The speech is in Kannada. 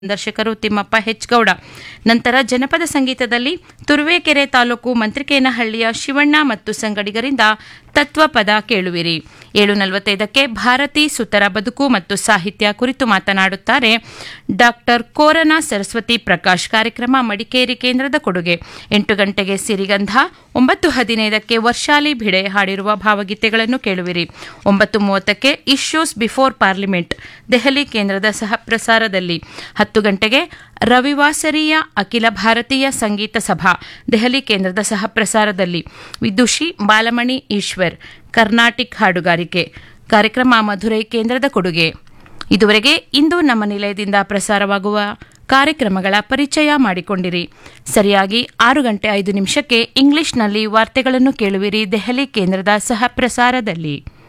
ದರ್ಶಕರು ತಿಮ್ಮಪ್ಪ ಹೆಚ್ಗೌಡ ನಂತರ ಜನಪದ ಸಂಗೀತದಲ್ಲಿ ತುರುವೇಕೆರೆ ತಾಲೂಕು ಮಂತ್ರಿಕೇನಹಳ್ಳಿಯ ಶಿವಣ್ಣ ಮತ್ತು ಸಂಗಡಿಗರಿಂದ ತತ್ವಪದ ಕೇಳುವಿರಿ ಏಳು ನಲವತ್ತೈದಕ್ಕೆ ಭಾರತಿ ಸುತರ ಬದುಕು ಮತ್ತು ಸಾಹಿತ್ಯ ಕುರಿತು ಮಾತನಾಡುತ್ತಾರೆ ಡಾಕ್ಟರ್ ಕೋರನ ಸರಸ್ವತಿ ಪ್ರಕಾಶ್ ಕಾರ್ಯಕ್ರಮ ಮಡಿಕೇರಿ ಕೇಂದ್ರದ ಕೊಡುಗೆ ಎಂಟು ಗಂಟೆಗೆ ಸಿರಿಗಂಧ ಒಂಬತ್ತು ಹದಿನೈದಕ್ಕೆ ವರ್ಷಾಲಿ ಭಿಡೆ ಹಾಡಿರುವ ಭಾವಗೀತೆಗಳನ್ನು ಕೇಳುವಿರಿ ಒಂಬತ್ತು ಮೂವತ್ತಕ್ಕೆ ಇಶ್ಯೂಸ್ ಬಿಫೋರ್ ಪಾರ್ಲಿಮೆಂಟ್ ದೆಹಲಿ ಕೇಂದ್ರದ ಸಹ ಪ್ರಸಾರದಲ್ಲಿ ಹತ್ತು ಗಂಟೆಗೆ ರವಿವಾಸರಿಯ ಅಖಿಲ ಭಾರತೀಯ ಸಂಗೀತ ಸಭಾ ದೆಹಲಿ ಕೇಂದ್ರದ ಸಹ ಪ್ರಸಾರದಲ್ಲಿ ವಿದುಷಿ ಬಾಲಮಣಿ ಈಶ್ವರ್ ಕರ್ನಾಟಿಕ್ ಹಾಡುಗಾರಿಕೆ ಕಾರ್ಯಕ್ರಮ ಮಧುರೈ ಕೇಂದ್ರದ ಕೊಡುಗೆ ಇದುವರೆಗೆ ಇಂದು ನಮ್ಮ ನಿಲಯದಿಂದ ಪ್ರಸಾರವಾಗುವ ಕಾರ್ಯಕ್ರಮಗಳ ಪರಿಚಯ ಮಾಡಿಕೊಂಡಿರಿ ಸರಿಯಾಗಿ ಆರು ಗಂಟೆ ಐದು ನಿಮಿಷಕ್ಕೆ ಇಂಗ್ಲಿಷ್ನಲ್ಲಿ ವಾರ್ತೆಗಳನ್ನು ಕೇಳುವಿರಿ ದೆಹಲಿ ಕೇಂದ್ರದ ಸಹ ಪ್ರಸಾರದಲ್ಲಿ